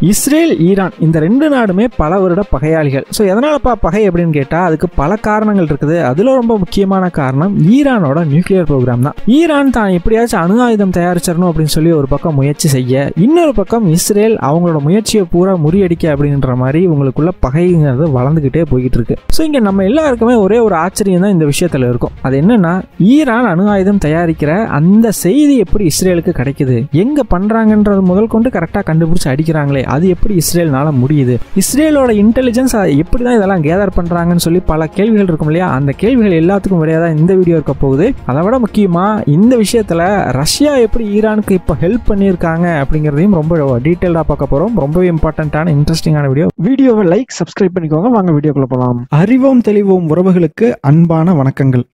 Israel Iran இந்த ரெண்டு நாடுமே பல வருட பகையாளிகள் ஸோ எதனாலப்பா பகை அப்படின்னு கேட்டால் அதுக்கு பல காரணங்கள் இருக்குது அதில் ரொம்ப முக்கியமான காரணம் ஈரானோட நியூக்ளியர் ப்ரோக்ராம் தான் ஈரான் தான் எப்படியாச்சும் அணு ஆயுதம் தயாரிச்சிடணும் அப்படின்னு சொல்லி ஒரு பக்கம் முயற்சி செய்ய இன்னொரு பக்கம் இஸ்ரேல் அவங்களோட முயற்சியை பூரா முறியடிக்க அப்படின்ற மாதிரி உங்களுக்குள்ள பகைங்கிறது வளர்ந்துக்கிட்டே போய்கிட்டு இருக்கு ஸோ இங்கே நம்ம எல்லாருக்குமே ஒரே ஒரு ஆச்சரியம் தான் இந்த விஷயத்தில் இருக்கும் அது என்னன்னா ஈரான் அணு ஆயுதம் தயாரிக்கிற அந்த செய்தி எப்படி இஸ்ரேலுக்கு கிடைக்குது எங்கே பண்ணுறாங்கன்றது முதல் கொண்டு கரெக்டாக கண்டுபிடிச்சி அடிக்கிறாங்களே அது எப்படி இஸ்ரேல்னால முடியுது இஸ்ரேலோட இன்டெலிஜென்ஸ் எப்படி தான் இதெல்லாம் கேதர் பண்ணுறாங்கன்னு சொல்லி பல கேள்விகள் இருக்கும் இல்லையா அந்த கேள்விகள் எல்லாத்துக்கும் விடையாக தான் இந்த வீடியோ இருக்க போகுது அதை விட முக்கியமாக இந்த விஷயத்தில் ரஷ்யா எப்படி ஈரானுக்கு இப்போ ஹெல்ப் பண்ணியிருக்காங்க அப்படிங்கிறதையும் ரொம்ப டீட்டெயிலாக பார்க்க போகிறோம் ரொம்பவே இம்பார்ட்டண்ட்டான இன்ட்ரெஸ்டிங்கான வீடியோ வீடியோவை லைக் சப்ஸ்கிரைப் பண்ணிக்கோங்க வாங்க வீடியோக்குள்ள போகலாம் அறிவோம் தெளிவோம் உறவுகளுக்கு அன்பான வணக்கங்கள்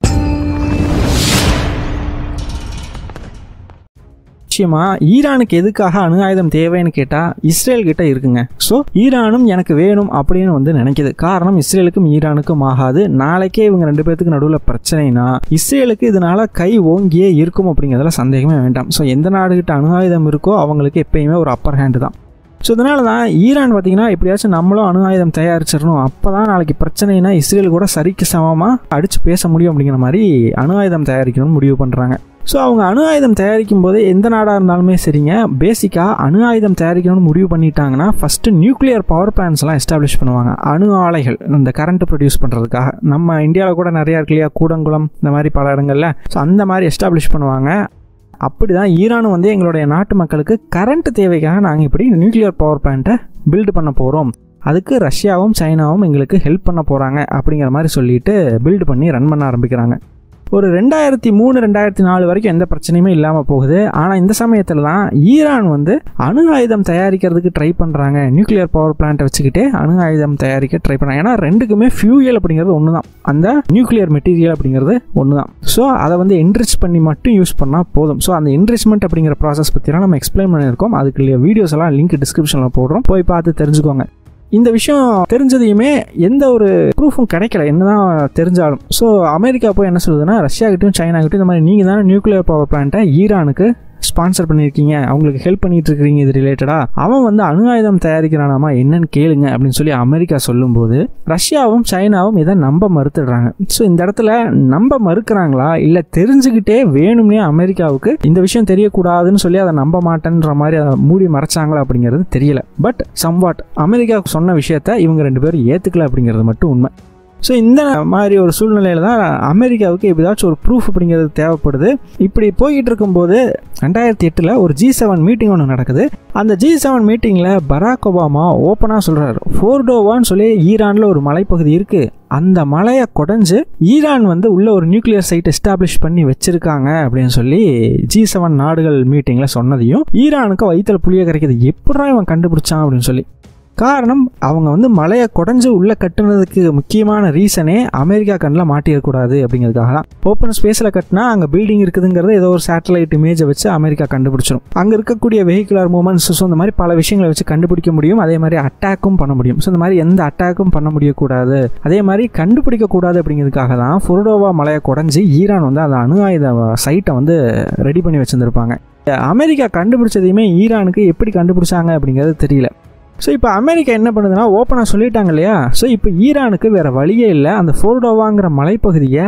நிச்சயமா ஈரானுக்கு எதுக்காக அணு ஆயுதம் தேவைன்னு கேட்டால் இஸ்ரேல் கிட்ட இருக்குங்க ஸோ ஈரானும் எனக்கு வேணும் அப்படின்னு வந்து நினைக்குது காரணம் இஸ்ரேலுக்கும் ஈரானுக்கும் ஆகாது நாளைக்கே இவங்க ரெண்டு பேர்த்துக்கு நடுவில் பிரச்சனைனா இஸ்ரேலுக்கு இதனால கை ஓங்கியே இருக்கும் அப்படிங்கிறதுல சந்தேகமே வேண்டாம் ஸோ எந்த நாடுகிட்ட அணு ஆயுதம் இருக்கோ அவங்களுக்கு எப்பயுமே ஒரு அப்பர் ஹேண்டு தான் ஸோ இதனால தான் ஈரான் பார்த்தீங்கன்னா எப்படியாச்சும் நம்மளும் அணு ஆயுதம் தயாரிச்சிடணும் அப்போ தான் நாளைக்கு பிரச்சனைனா இஸ்ரேல் கூட சரிக்கு சமமாக அடித்து பேச முடியும் அப்படிங்கிற மாதிரி அணு ஆயுதம் தயாரிக்கணும்னு முடிவு பண்ணுறாங்க ஸோ அவங்க அணு ஆயுதம் தயாரிக்கும் போது எந்த நாடாக இருந்தாலுமே சரிங்க பேசிக்காக அணு ஆயுதம் தயாரிக்கணும்னு முடிவு பண்ணிட்டாங்கன்னா ஃபஸ்ட்டு நியூக்ளியர் பவர் பிளான்ஸ்லாம் எஸ்டாப்ளிஷ் பண்ணுவாங்க அணு ஆலைகள் இந்த கரண்ட் ப்ரொடியூஸ் பண்ணுறதுக்காக நம்ம இந்தியாவில் கூட நிறையா இருக்கு இல்லையா கூடங்குளம் இந்த மாதிரி பல இடங்களில் ஸோ அந்த மாதிரி எஸ்டாப்ளிஷ் பண்ணுவாங்க அப்படி தான் ஈரானும் வந்து எங்களுடைய நாட்டு மக்களுக்கு கரண்ட் தேவைக்காக நாங்கள் இப்படி நியூக்ளியர் பவர் பிளான்ட்டை பில்டு பண்ண போகிறோம் அதுக்கு ரஷ்யாவும் சைனாவும் எங்களுக்கு ஹெல்ப் பண்ண போகிறாங்க அப்படிங்கிற மாதிரி சொல்லிட்டு பில்டு பண்ணி ரன் பண்ண ஆரம்பிக்கிறாங்க ஒரு ரெண்டாயிரத்தி மூணு ரெண்டாயிரத்தி நாலு வரைக்கும் எந்த பிரச்சனையுமே இல்லாமல் போகுது ஆனால் இந்த சமயத்தில் தான் ஈரான் வந்து அணு ஆயுதம் தயாரிக்கிறதுக்கு ட்ரை பண்ணுறாங்க நியூக்ளியர் பவர் பிளான்ட்டை வச்சுக்கிட்டே அணு ஆயுதம் தயாரிக்க ட்ரை பண்ணுறாங்க ஏன்னா ரெண்டுக்குமே ஃபியூயல் அப்படிங்கிறது ஒன்று தான் அந்த நியூக்ளியர் மெட்டீரியல் அப்படிங்கிறது ஒன்று தான் ஸோ அதை வந்து என்ரிச் பண்ணி மட்டும் யூஸ் பண்ணால் போதும் ஸோ அந்த என்ரிச்மெண்ட் அப்படிங்கிற ப்ராசஸ் பற்றிலாம் நம்ம எக்ஸ்பிளைன் பண்ணியிருக்கோம் அதுக்கு வீடியோஸ் எல்லாம் லிங்க் டிஸ்கிரிப்ஷனில் போடுறோம் போய் பார்த்து தெரிஞ்சுக்கோங்க இந்த விஷயம் தெரிஞ்சதையுமே எந்த ஒரு ப்ரூஃபும் கிடைக்கல என்னதான் தெரிஞ்சாலும் ஸோ அமெரிக்கா போய் என்ன சொல்லுதுன்னா ரஷ்யா கிட்டையும் சைனா கிட்டையும் இந்த மாதிரி நீங்கள் தானே நியூக்ளியர் பவர் பிளான்ட்டை ஈரானுக்கு ஸ்பான்சர் பண்ணியிருக்கீங்க அவங்களுக்கு ஹெல்ப் பண்ணிட்டு இருக்கிறீங்க இது ரிலேட்டடாக அவன் வந்து அணு ஆயுதம் தயாரிக்கிறானாமா என்னன்னு கேளுங்க அப்படின்னு சொல்லி அமெரிக்கா சொல்லும்போது ரஷ்யாவும் சைனாவும் இதை நம்ப மறுத்துடுறாங்க ஸோ இந்த இடத்துல நம்ப மறுக்கிறாங்களா இல்லை தெரிஞ்சுக்கிட்டே வேணும்னே அமெரிக்காவுக்கு இந்த விஷயம் தெரியக்கூடாதுன்னு சொல்லி அதை நம்ப மாட்டேன்ற மாதிரி அதை மூடி மறைச்சாங்களா அப்படிங்கிறது தெரியல பட் சம்வாட் அமெரிக்காவுக்கு சொன்ன விஷயத்த இவங்க ரெண்டு பேரும் ஏற்றுக்கல அப்படிங்கிறது மட்டும் உண்மை ஸோ இந்த மாதிரி ஒரு சூழ்நிலையில் தான் அமெரிக்காவுக்கு எப்படிதாச்சும் ஒரு ப்ரூஃப் அப்படிங்கிறது தேவைப்படுது இப்படி போய்கிட்டு இருக்கும்போது ரெண்டாயிரத்தி எட்டில் ஒரு ஜி செவன் மீட்டிங் ஒன்று நடக்குது அந்த ஜி செவன் மீட்டிங்கில் பராக் ஒபாமா ஓப்பனாக சொல்கிறாரு ஃபோர்டோவான்னு சொல்லி ஈரானில் ஒரு மலைப்பகுதி இருக்குது அந்த மலையை குடஞ்சு ஈரான் வந்து உள்ள ஒரு நியூக்ளியர் சைட் எஸ்டாப்ளிஷ் பண்ணி வச்சிருக்காங்க அப்படின்னு சொல்லி ஜி செவன் நாடுகள் மீட்டிங்கில் சொன்னதையும் ஈரானுக்கு வயிற்றுல புளிய கரைக்குது எப்படா இவன் கண்டுபிடிச்சான் அப்படின்னு சொல்லி காரணம் அவங்க வந்து மலையை குடஞ்சு உள்ளே கட்டுனதுக்கு முக்கியமான ரீசனே அமெரிக்கா கண்ணில் மாட்டிடக்கூடாது அப்படிங்கிறதுக்காக தான் ஓப்பன் ஸ்பேஸில் கட்டினா அங்கே பில்டிங் இருக்குதுங்கிறது ஏதோ ஒரு சேட்டலைட் இமேஜை வச்சு அமெரிக்கா கண்டுபிடிச்சிடும் அங்கே இருக்கக்கூடிய வெஹிகுலர் மூமெண்ட்ஸ் ஸோ இந்த மாதிரி பல விஷயங்களை வச்சு கண்டுபிடிக்க முடியும் அதே மாதிரி அட்டாக்கும் பண்ண முடியும் ஸோ இந்த மாதிரி எந்த அட்டாக்கும் பண்ண முடியக்கூடாது அதே மாதிரி கண்டுபிடிக்கக்கூடாது அப்படிங்கிறதுக்காக தான் ஃபுர்டோவா மலையை குடஞ்சி ஈரான் வந்து அந்த அணு ஆயுத சைட்டை வந்து ரெடி பண்ணி வச்சுருந்துருப்பாங்க அமெரிக்கா கண்டுபிடிச்சதையுமே ஈரானுக்கு எப்படி கண்டுபிடிச்சாங்க அப்படிங்கிறது தெரியல ஸோ இப்போ அமெரிக்கா என்ன பண்ணுதுன்னா ஓப்பனாக சொல்லிட்டாங்க இல்லையா ஸோ இப்போ ஈரானுக்கு வேறு வழியே இல்லை அந்த ஃபோர்டோவாங்கிற மலைப்பகுதியை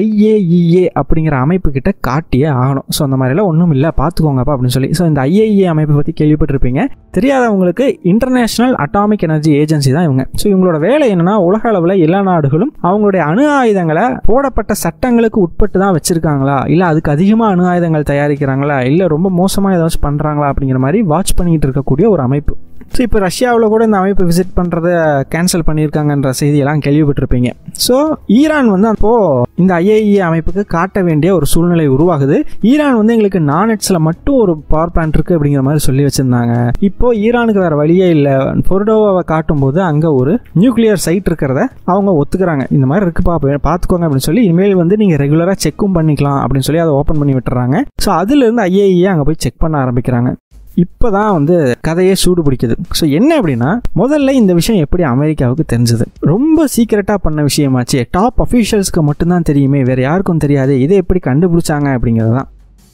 ஐஏஇஏ அப்படிங்கிற அமைப்பு கிட்ட காட்டியே ஆகணும் ஸோ அந்த மாதிரிலாம் ஒன்றும் இல்லை பார்த்துக்கோங்கப்பா அப்படின்னு சொல்லி ஸோ இந்த ஐஏஇஏ அமைப்பை பற்றி கேள்விப்பட்டிருப்பீங்க தெரியாதவங்களுக்கு இன்டர்நேஷனல் அட்டாமிக் எனர்ஜி ஏஜென்சி தான் இவங்க ஸோ இவங்களோட வேலை என்னன்னா உலக அளவில் எல்லா நாடுகளும் அவங்களுடைய அணு ஆயுதங்களை போடப்பட்ட சட்டங்களுக்கு உட்பட்டு தான் வச்சிருக்காங்களா இல்லை அதுக்கு அதிகமாக அணு ஆயுதங்கள் தயாரிக்கிறாங்களா இல்லை ரொம்ப மோசமாக ஏதாச்சும் பண்ணுறாங்களா அப்படிங்கிற மாதிரி வாட்ச் பண்ணிட்டு இருக்கக்கூடிய ஒரு அமைப்பு ஸோ இப்போ ரஷ்யாவில் கூட இந்த அமைப்பு விசிட் பண்ணுறத கேன்சல் பண்ணியிருக்காங்கன்ற செய்தியெல்லாம் கேள்விப்பட்டிருப்பீங்க ஸோ ஈரான் வந்து அப்போது இந்த ஐஏஇஏ அமைப்புக்கு காட்ட வேண்டிய ஒரு சூழ்நிலை உருவாகுது ஈரான் வந்து எங்களுக்கு நானெட்ஸில் மட்டும் ஒரு பவர் பிளான்ட் இருக்குது அப்படிங்கிற மாதிரி சொல்லி வச்சுருந்தாங்க இப்போ ஈரானுக்கு வேறு வழியே இல்லை பொர்டோவாவை காட்டும்போது அங்கே ஒரு நியூக்ளியர் சைட் இருக்கிறத அவங்க ஒத்துக்கிறாங்க இந்த மாதிரி இருக்குப்பா பார்த்துக்கோங்க அப்படின்னு சொல்லி இனிமேல் வந்து நீங்கள் ரெகுலராக செக்கும் பண்ணிக்கலாம் அப்படின்னு சொல்லி அதை ஓப்பன் பண்ணி விட்டுறாங்க ஸோ அதுலேருந்து ஐஏஇஏ அங்கே போய் செக் பண்ண ஆரம்பிக்கிறாங்க இப்போ தான் வந்து கதையே சூடு பிடிக்குது ஸோ என்ன அப்படின்னா முதல்ல இந்த விஷயம் எப்படி அமெரிக்காவுக்கு தெரிஞ்சது ரொம்ப சீக்கிரட்டாக பண்ண விஷயமாச்சு டாப் அஃபீஷியல்ஸ்க்கு மட்டும்தான் தெரியுமே வேறு யாருக்கும் தெரியாது இதை எப்படி கண்டுபிடிச்சாங்க அப்படிங்கிறது தான்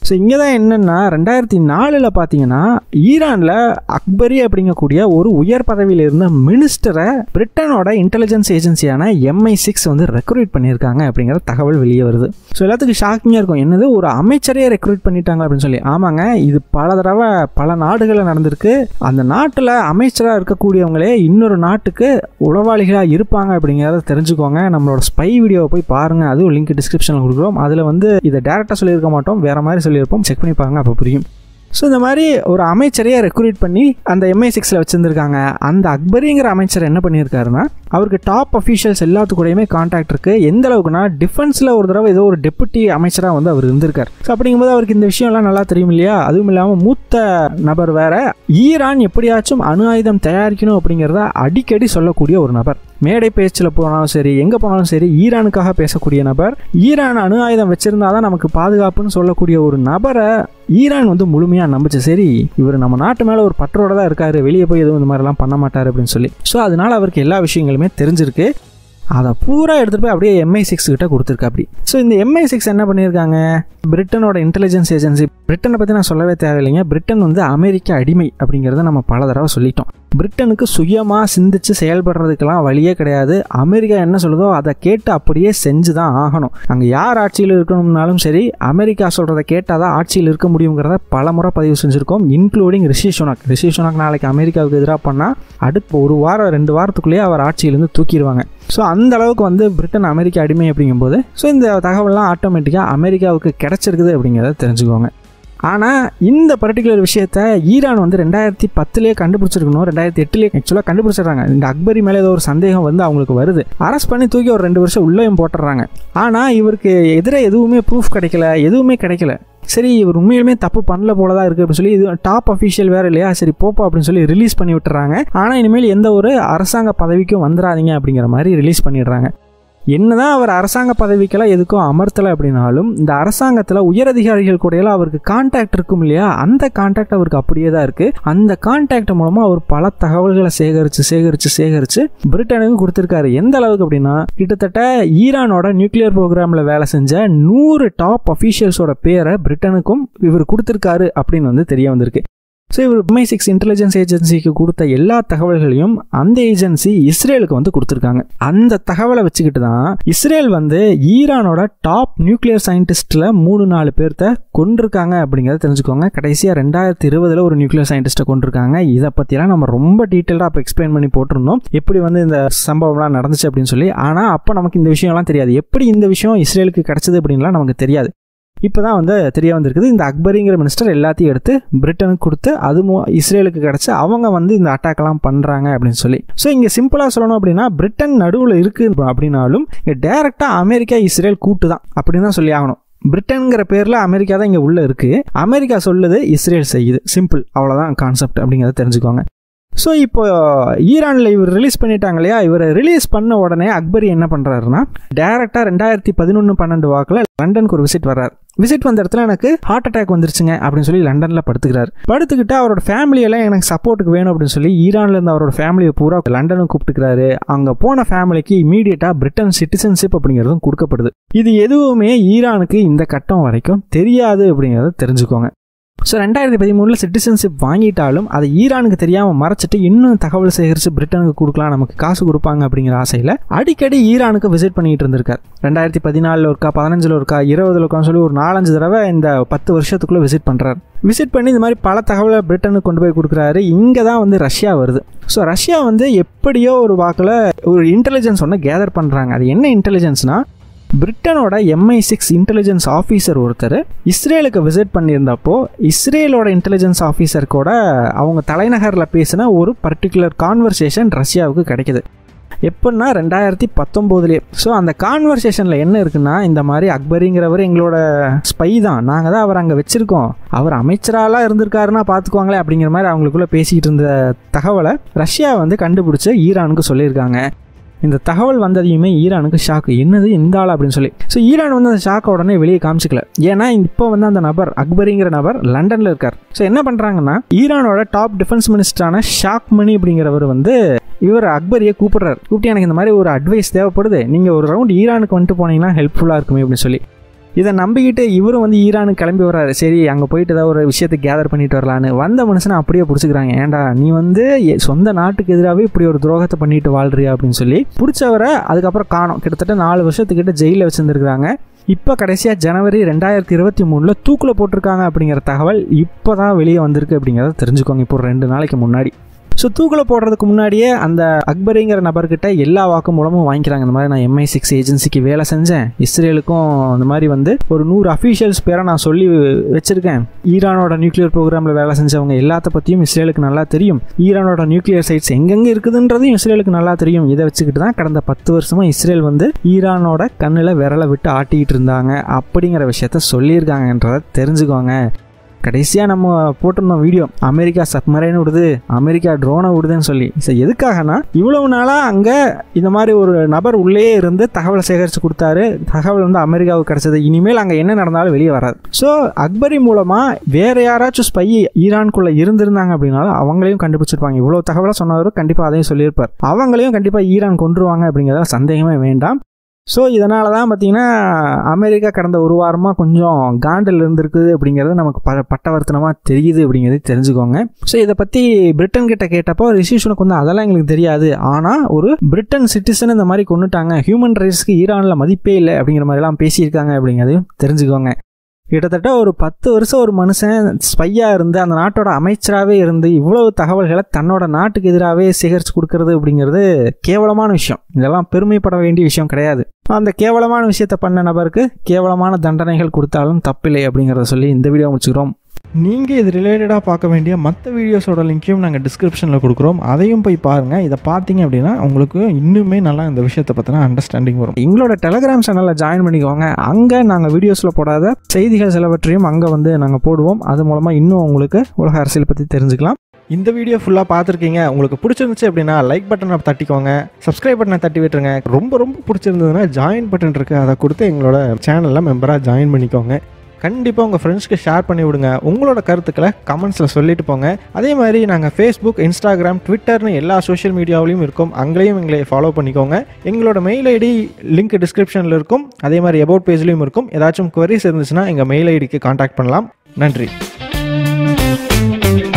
ஸோ இங்கே தான் என்னென்னா ரெண்டாயிரத்தி நாலில் பார்த்தீங்கன்னா ஈரானில் அக்பரி அப்படிங்கக்கூடிய ஒரு உயர் பதவியில் இருந்த மினிஸ்டரை பிரிட்டனோட இன்டெலிஜென்ஸ் ஏஜென்சியான எம்ஐ சிக்ஸ் வந்து ரெக்ரூட் பண்ணியிருக்காங்க அப்படிங்கிற தகவல் வெளியே வருது ஸோ எல்லாத்துக்கும் ஷாக்கிங்காக இருக்கும் என்னது ஒரு அமைச்சரையே ரெக்ரூட் பண்ணிட்டாங்க அப்படின்னு சொல்லி ஆமாங்க இது பல தடவை பல நாடுகளில் நடந்திருக்கு அந்த நாட்டில் அமைச்சராக இருக்கக்கூடியவங்களே இன்னொரு நாட்டுக்கு உளவாளிகளாக இருப்பாங்க அப்படிங்கிறத தெரிஞ்சுக்கோங்க நம்மளோட ஸ்பை வீடியோவை போய் பாருங்கள் அதுவும் லிங்க் டிஸ்கிரிப்ஷனில் கொடுக்குறோம் அதில் வந்து இதை டேரெக்டாக சொல்லியிருக்க மாட்டோம் வேறு மாதிரி சொல்லியிருப்போம் செக் பண்ணி பாருங்க அப்போ புரியும் ஸோ இந்த மாதிரி ஒரு அமைச்சரையே ரெக்ரூட் பண்ணி அந்த எம்ஐ சிக்ஸில் வச்சுருந்துருக்காங்க அந்த அக்பரிங்கிற அமைச்சர் என்ன பண்ணியிருக்காருன்னா அவருக்கு டாப் அஃபீஷியல்ஸ் எல்லாத்துக்கூடயுமே கான்டாக்ட் இருக்குது எந்த அளவுக்குனா டிஃபென்ஸில் ஒரு தடவை ஏதோ ஒரு டெபுட்டி அமைச்சராக வந்து அவர் இருந்திருக்கார் ஸோ அப்படிங்கும்போது அவருக்கு இந்த விஷயம்லாம் நல்லா தெரியும் இல்லையா அதுவும் இல்லாமல் மூத்த நபர் வேற ஈரான் எப்படியாச்சும் அணு ஆயுதம் தயாரிக்கணும் அப்படிங்கிறத அடிக்கடி சொல்லக்கூடிய ஒரு நபர் மேடை பேச்சில் போனாலும் சரி எங்கே போனாலும் சரி ஈரானுக்காக பேசக்கூடிய நபர் ஈரான் அணு ஆயுதம் வச்சிருந்தா தான் நமக்கு பாதுகாப்புன்னு சொல்லக்கூடிய ஒரு நபரை ஈரான் வந்து முழுமையாக நம்பிச்சு சரி இவர் நம்ம நாட்டு மேலே ஒரு பற்றோட தான் இருக்காரு வெளியே போய் எதுவும் இந்த மாதிரிலாம் பண்ண மாட்டார் அப்படின்னு சொல்லி ஸோ அதனால அவருக்கு எல்லா விஷயங்களுமே தெரிஞ்சிருக்கு அதை பூரா எடுத்துகிட்டு போய் அப்படியே எம்ஐ சிக்ஸ் கிட்ட கொடுத்துருக்கா அப்படி ஸோ இந்த எம்ஐ சிக்ஸ் என்ன பண்ணியிருக்காங்க பிரிட்டனோட இன்டெலிஜென்ஸ் ஏஜென்சி பிரிட்டனை பற்றி நான் சொல்லவே தேவையில்லைங்க பிரிட்டன் வந்து அமெரிக்க அடிமை அப்படிங்கிறத நம்ம பல தடவை சொல்லிட்டோம் பிரிட்டனுக்கு சுயமாக சிந்திச்சு செயல்படுறதுக்கெல்லாம் வழியே கிடையாது அமெரிக்கா என்ன சொல்லுதோ அதை கேட்டு அப்படியே செஞ்சு தான் ஆகணும் அங்கே யார் ஆட்சியில் இருக்கணும்னாலும் சரி அமெரிக்கா சொல்கிறத கேட்டால் தான் ஆட்சியில் இருக்க முடியுங்கிறத பல முறை பதிவு செஞ்சுருக்கோம் இன்க்ளூடிங் ரிஷி சுனாக் ரிஷி சுனாக் நாளைக்கு அமெரிக்காவுக்கு எதிராக பண்ணால் அடுத்த ஒரு வாரம் ரெண்டு வாரத்துக்குள்ளேயே அவர் ஆட்சியிலேருந்து தூக்கிடுவாங்க ஸோ அந்த அளவுக்கு வந்து பிரிட்டன் அமெரிக்க அடிமை அப்படிங்கும்போது ஸோ இந்த தகவல்லாம் ஆட்டோமேட்டிக்காக அமெரிக்காவுக்கு கிடச்சிருக்குது அப்படிங்கிறத தெரிஞ்சுக்கோங்க ஆனால் இந்த பர்டிகுலர் விஷயத்த ஈரான் வந்து ரெண்டாயிரத்தி பத்துலேயே கண்டுபிடிச்சிருக்கணும் ரெண்டாயிரத்தி எட்டுலேயே ஆக்சுவலாக கண்டுபிடிச்சிடுறாங்க இந்த அக்பரி மேலே ஏதோ ஒரு சந்தேகம் வந்து அவங்களுக்கு வருது அரெஸ்ட் பண்ணி தூக்கி ஒரு ரெண்டு வருஷம் உள்ளேயும் போட்டுடுறாங்க ஆனால் இவருக்கு எதிராக எதுவுமே ப்ரூஃப் கிடைக்கல எதுவுமே கிடைக்கல சரி இவர் உண்மையிலுமே தப்பு பண்ணல போல தான் இருக்குது அப்படின்னு சொல்லி இது டாப் அஃபீஷியல் வேறு இல்லையா சரி போப்பா அப்படின்னு சொல்லி ரிலீஸ் பண்ணி விட்டுறாங்க ஆனால் இனிமேல் எந்த ஒரு அரசாங்க பதவிக்கும் வந்துடாதீங்க அப்படிங்கிற மாதிரி ரிலீஸ் பண்ணிடுறாங்க என்னதான் அவர் அரசாங்க பதவிக்கெல்லாம் எதுக்கும் அமர்த்தலை அப்படின்னாலும் இந்த அரசாங்கத்தில் உயரதிகாரிகள் கூடயெல்லாம் அவருக்கு கான்டாக்ட் இருக்கும் இல்லையா அந்த கான்டாக்ட் அவருக்கு அப்படியே தான் இருக்குது அந்த கான்டாக்ட் மூலமாக அவர் பல தகவல்களை சேகரித்து சேகரித்து சேகரித்து பிரிட்டனுக்கு கொடுத்துருக்காரு எந்த அளவுக்கு அப்படின்னா கிட்டத்தட்ட ஈரானோட நியூக்ளியர் ப்ரோக்ராமில் வேலை செஞ்ச நூறு டாப் அஃபீஷியல்ஸோட பேரை பிரிட்டனுக்கும் இவர் கொடுத்துருக்காரு அப்படின்னு வந்து தெரிய வந்திருக்கு ஸோ இவர் எம்ஐ சிக்ஸ் இன்டெலிஜென்ஸ் ஏஜென்சிக்கு கொடுத்த எல்லா தகவல்களையும் அந்த ஏஜென்சி இஸ்ரேலுக்கு வந்து கொடுத்துருக்காங்க அந்த தகவலை வச்சுக்கிட்டு தான் இஸ்ரேல் வந்து ஈரானோட டாப் நியூக்ளியர் சயின்டிஸ்டில் மூணு நாலு பேர்த்த கொண்டிருக்காங்க அப்படிங்கிறத தெரிஞ்சுக்கோங்க கடைசியாக ரெண்டாயிரத்தி இருபதில் ஒரு நியூக்ளியர் சயின்டிஸ்ட்டை கொண்டிருக்காங்க இதை பற்றிலாம் நம்ம ரொம்ப டீட்டெயிலாக அப்போ எக்ஸ்பிளைன் பண்ணி போட்டிருந்தோம் எப்படி வந்து இந்த சம்பவம்லாம் நடந்துச்சு அப்படின்னு சொல்லி ஆனால் அப்போ நமக்கு இந்த விஷயம்லாம் தெரியாது எப்படி இந்த விஷயம் இஸ்ரேலுக்கு கிடைச்சது அப்படின்லாம் நமக்கு தெரியாது இப்போ தான் வந்து தெரிய வந்திருக்குது இந்த அக்பரிங்கிற மினிஸ்டர் எல்லாத்தையும் எடுத்து பிரிட்டனுக்கு கொடுத்து அது இஸ்ரேலுக்கு கிடச்சி அவங்க வந்து இந்த அட்டாக்லாம் பண்ணுறாங்க அப்படின்னு சொல்லி ஸோ இங்கே சிம்பிளாக சொல்லணும் அப்படின்னா பிரிட்டன் நடுவில் இருக்குது அப்படின்னாலும் டேரெக்டாக அமெரிக்கா இஸ்ரேல் கூட்டு தான் அப்படின்னு தான் சொல்லி ஆகணும் பிரிட்டன்கிற பேரில் அமெரிக்கா தான் இங்கே உள்ளே இருக்குது அமெரிக்கா சொல்லுது இஸ்ரேல் செய்யுது சிம்பிள் அவ்வளோதான் கான்செப்ட் அப்படிங்கிறத தெரிஞ்சுக்கோங்க ஸோ இப்போ ஈரானில் இவர் ரிலீஸ் பண்ணிட்டாங்க இல்லையா இவர் ரிலீஸ் பண்ண உடனே அக்பரி என்ன பண்ணுறாருன்னா டேரெக்டாக ரெண்டாயிரத்தி பதினொன்று பன்னெண்டு வாக்கில் லண்டனுக்கு ஒரு விசிட் வர்றார் விசிட் வந்த இடத்துல எனக்கு ஹார்ட் அட்டாக் வந்துருச்சுங்க அப்படின்னு சொல்லி லண்டனில் படுத்துக்கிறார் படுத்துக்கிட்டு அவரோட ஃபேமிலியெல்லாம் எனக்கு சப்போர்ட்டுக்கு வேணும் அப்படின்னு சொல்லி ஈரான்ல இருந்து அவரோட ஃபேமிலியை பூரா லண்டனுக்கு கூப்பிட்டுக்கிறாரு அங்கே போன ஃபேமிலிக்கு இமீடியட்டாக பிரிட்டன் சிட்டிசன்ஷிப் அப்படிங்கிறதும் கொடுக்கப்படுது இது எதுவுமே ஈரானுக்கு இந்த கட்டம் வரைக்கும் தெரியாது அப்படிங்கிறத தெரிஞ்சுக்கோங்க ஸோ ரெண்டாயிரத்தி பதிமூணில் சிட்டிசன்ஷிப் வாங்கிட்டாலும் அதை ஈரானுக்கு தெரியாமல் மறைச்சிட்டு இன்னும் தகவல் சேகரித்து பிரிட்டனுக்கு கொடுக்கலாம் நமக்கு காசு கொடுப்பாங்க அப்படிங்கிற ஆசையில் அடிக்கடி ஈரானுக்கு விசிட் பண்ணிட்டு இருந்திருக்கார் ரெண்டாயிரத்தி பதினாலில் ஒருக்கா பதினஞ்சில் ஒருக்கா இருபதுல ஒருக்கான்னு சொல்லி ஒரு நாலஞ்சு தடவை இந்த பத்து வருஷத்துக்குள்ளே விசிட் பண்ணுறாரு விசிட் பண்ணி இந்த மாதிரி பல தகவலை பிரிட்டனுக்கு கொண்டு போய் கொடுக்குறாரு இங்கே தான் வந்து ரஷ்யா வருது ஸோ ரஷ்யா வந்து எப்படியோ ஒரு வாக்கில் ஒரு இன்டெலிஜென்ஸ் ஒன்று கேதர் பண்ணுறாங்க அது என்ன இன்டெலிஜென்ஸ்னால் பிரிட்டனோட எம்ஐ சிக்ஸ் இன்டெலிஜென்ஸ் ஆஃபீஸர் ஒருத்தர் இஸ்ரேலுக்கு விசிட் பண்ணியிருந்தப்போ இஸ்ரேலோட இன்டெலிஜென்ஸ் ஆஃபீஸர் கூட அவங்க தலைநகரில் பேசின ஒரு பர்டிகுலர் கான்வர்சேஷன் ரஷ்யாவுக்கு கிடைக்குது எப்படின்னா ரெண்டாயிரத்தி பத்தொம்போதுலேயே ஸோ அந்த கான்வர்சேஷனில் என்ன இருக்குன்னா இந்த மாதிரி அக்பரிங்கிறவர் எங்களோட ஸ்பை தான் நாங்கள் தான் அவர் அங்கே வச்சுருக்கோம் அவர் அமைச்சராலாம் இருந்திருக்காருன்னா பார்த்துக்குவாங்களே அப்படிங்கிற மாதிரி அவங்களுக்குள்ளே பேசிக்கிட்டு இருந்த தகவலை ரஷ்யா வந்து கண்டுபிடிச்சி ஈரானுக்கு சொல்லியிருக்காங்க இந்த தகவல் வந்ததையுமே ஈரானுக்கு ஷாக்கு என்னது இந்த ஆள் அப்படின்னு சொல்லி ஸோ ஈரான் வந்து அந்த ஷாக்கை உடனே வெளியே காமிச்சிக்கல ஏன்னா இப்போ வந்து அந்த நபர் அக்பரிங்கிற நபர் லண்டனில் இருக்கார் ஸோ என்ன பண்ணுறாங்கன்னா ஈரானோட டாப் டிஃபென்ஸ் மினிஸ்டரான ஷாக் மணி அப்படிங்கிறவர் வந்து இவர் அக்பரியை கூப்பிடுறாரு கூப்பிட்டு எனக்கு இந்த மாதிரி ஒரு அட்வைஸ் தேவைப்படுது நீங்கள் ஒரு ரவுண்ட் ஈரானுக்கு வந்துட்டு போனீங்கன்னா ஹெல்ப்ஃபுல்லாக இருக்குமே அப்படின்னு சொல்லி இதை நம்பிக்கிட்டு இவரும் வந்து ஈரானுக்கு கிளம்பி வர்றாரு சரி அங்கே போயிட்டு ஏதாவது ஒரு விஷயத்தை கேதர் பண்ணிட்டு வரலான்னு வந்த மனுஷனை அப்படியே பிடிச்சிக்கிறாங்க ஏன்டா நீ வந்து எ- சொந்த நாட்டுக்கு எதிராகவே இப்படி ஒரு துரோகத்தை பண்ணிட்டு வாழ்றியா அப்படின்னு சொல்லி பிடிச்சவரை அதுக்கப்புறம் காணோம் கிட்டத்தட்ட நாலு வருஷத்துக்கிட்ட ஜெயிலில் வச்சுருந்துருக்காங்க இப்போ கடைசியாக ஜனவரி ரெண்டாயிரத்தி இருபத்தி மூணில் தூக்கில் போட்டிருக்காங்க அப்படிங்கிற தகவல் இப்போ தான் வெளியே வந்திருக்கு அப்படிங்கிறத தெரிஞ்சுக்கோங்க இப்போ ஒரு ரெண்டு நாளைக்கு முன்னாடி ஸோ தூக்கில் போடுறதுக்கு முன்னாடியே அந்த அக்பரிங்கிற நபர்கிட்ட எல்லா வாக்குமூலமும் வாங்கிக்கிறாங்க இந்த மாதிரி நான் எம்ஐ சிக்ஸ் ஏஜென்சிக்கு வேலை செஞ்சேன் இஸ்ரேலுக்கும் இந்த மாதிரி வந்து ஒரு நூறு அஃபீஷியல்ஸ் பேரை நான் சொல்லி வச்சிருக்கேன் ஈரானோட நியூக்ளியர் ப்ரோக்ராமில் வேலை செஞ்சவங்க எல்லாத்த பற்றியும் இஸ்ரேலுக்கு நல்லா தெரியும் ஈரானோட நியூக்ளியர் சைட்ஸ் எங்கெங்கே இருக்குதுன்றதையும் இஸ்ரேலுக்கு நல்லா தெரியும் இதை வச்சுக்கிட்டு தான் கடந்த பத்து வருஷமாக இஸ்ரேல் வந்து ஈரானோட கண்ணில் விரலை விட்டு ஆட்டிக்கிட்டு இருந்தாங்க அப்படிங்கிற விஷயத்த சொல்லியிருக்காங்கன்றதை தெரிஞ்சுக்கோங்க கடைசியாக நம்ம போட்டிருந்தோம் வீடியோ அமெரிக்கா சப்மரைன் விடுது அமெரிக்கா ட்ரோனை விடுதுன்னு சொல்லி ஸோ எதுக்காகனா இவ்வளவு நாளாக அங்கே இந்த மாதிரி ஒரு நபர் உள்ளே இருந்து தகவலை சேகரித்து கொடுத்தாரு தகவல் வந்து அமெரிக்காவுக்கு கிடைச்சது இனிமேல் அங்கே என்ன நடந்தாலும் வெளியே வராது ஸோ அக்பரி மூலமாக வேற யாராச்சும் ஸ்பை ஈரானுக்குள்ளே இருந்திருந்தாங்க அப்படின்னாலும் அவங்களையும் கண்டுபிடிச்சிருப்பாங்க இவ்வளோ தகவலாக சொன்னவர் கண்டிப்பாக அதையும் சொல்லியிருப்பார் அவங்களையும் கண்டிப்பாக ஈரான் கொன்றுவாங்க அப்படிங்கிறத சந்தேகமே வேண்டாம் ஸோ இதனால தான் பார்த்தீங்கன்னா அமெரிக்கா கடந்த ஒரு வாரமாக கொஞ்சம் காண்டில் இருந்திருக்குது அப்படிங்கிறது நமக்கு ப பட்டவர்த்தனமாக தெரியுது அப்படிங்கிறது தெரிஞ்சுக்கோங்க ஸோ இதை பற்றி பிரிட்டன் கிட்ட கேட்டப்போ ரிஷிஷனுக்கு வந்து அதெல்லாம் எங்களுக்கு தெரியாது ஆனால் ஒரு பிரிட்டன் சிட்டிசன் இந்த மாதிரி கொண்டுட்டாங்க ஹியூமன் ரைட்ஸ்க்கு ஈரானில் மதிப்பே இல்லை அப்படிங்கிற மாதிரிலாம் பேசியிருக்காங்க அப்படிங்கிறதையும் தெரிஞ்சுக்கோங்க கிட்டத்தட்ட ஒரு பத்து வருஷம் ஒரு மனுஷன் ஸ்பையாக இருந்து அந்த நாட்டோட அமைச்சராகவே இருந்து இவ்வளவு தகவல்களை தன்னோட நாட்டுக்கு எதிராகவே சேகரித்து கொடுக்கறது அப்படிங்கிறது கேவலமான விஷயம் இதெல்லாம் பெருமைப்பட வேண்டிய விஷயம் கிடையாது அந்த கேவலமான விஷயத்தை பண்ண நபருக்கு கேவலமான தண்டனைகள் கொடுத்தாலும் தப்பில்லை அப்படிங்கிறத சொல்லி இந்த வீடியோ முடிச்சுக்கிறோம் நீங்கள் இது ரிலேட்டடாக பார்க்க வேண்டிய மற்ற வீடியோஸோட லிங்க்கையும் நாங்கள் டிஸ்கிரிப்ஷனில் கொடுக்குறோம் அதையும் போய் பாருங்கள் இதை பார்த்தீங்க அப்படின்னா உங்களுக்கு இன்னுமே நல்லா இந்த விஷயத்தை பற்றின அண்டர்ஸ்டாண்டிங் வரும் எங்களோட டெலகிராம் சேனலில் ஜாயின் பண்ணிக்கோங்க அங்கே நாங்கள் வீடியோஸில் போடாத செய்திகள் சிலவற்றையும் அங்கே வந்து நாங்கள் போடுவோம் அது மூலமாக இன்னும் உங்களுக்கு உலக அரசியல் பற்றி தெரிஞ்சுக்கலாம் இந்த வீடியோ ஃபுல்லாக பார்த்துருக்கீங்க உங்களுக்கு பிடிச்சிருந்துச்சு அப்படின்னா லைக் பட்டனை தட்டிக்கோங்க சப்ஸ்கிரைப் பட்டனை தட்டி விட்டுருங்க ரொம்ப ரொம்ப பிடிச்சிருந்ததுன்னா ஜாயின் பட்டன் இருக்குது அதை கொடுத்து எங்களோட சேனலில் மெம்பராக ஜாயின் பண்ணிக்கோங்க கண்டிப்பாக உங்கள் ஃப்ரெண்ட்ஸ்க்கு ஷேர் பண்ணி விடுங்க உங்களோட கருத்துக்களை கமெண்ட்ஸில் சொல்லிட்டு போங்க அதே மாதிரி நாங்கள் ஃபேஸ்புக் இன்ஸ்டாகிராம் ட்விட்டர்னு எல்லா சோஷியல் மீடியாவிலையும் இருக்கும் அங்கேயும் எங்களை ஃபாலோ பண்ணிக்கோங்க எங்களோட மெயில் ஐடி லிங்க் டிஸ்கிரிப்ஷனில் இருக்கும் அதே மாதிரி அபவுட் பேஜ்லையும் இருக்கும் ஏதாச்சும் queries இருந்துச்சுன்னா எங்கள் மெயில் ஐடிக்கு காண்டாக்ட் பண்ணலாம் நன்றி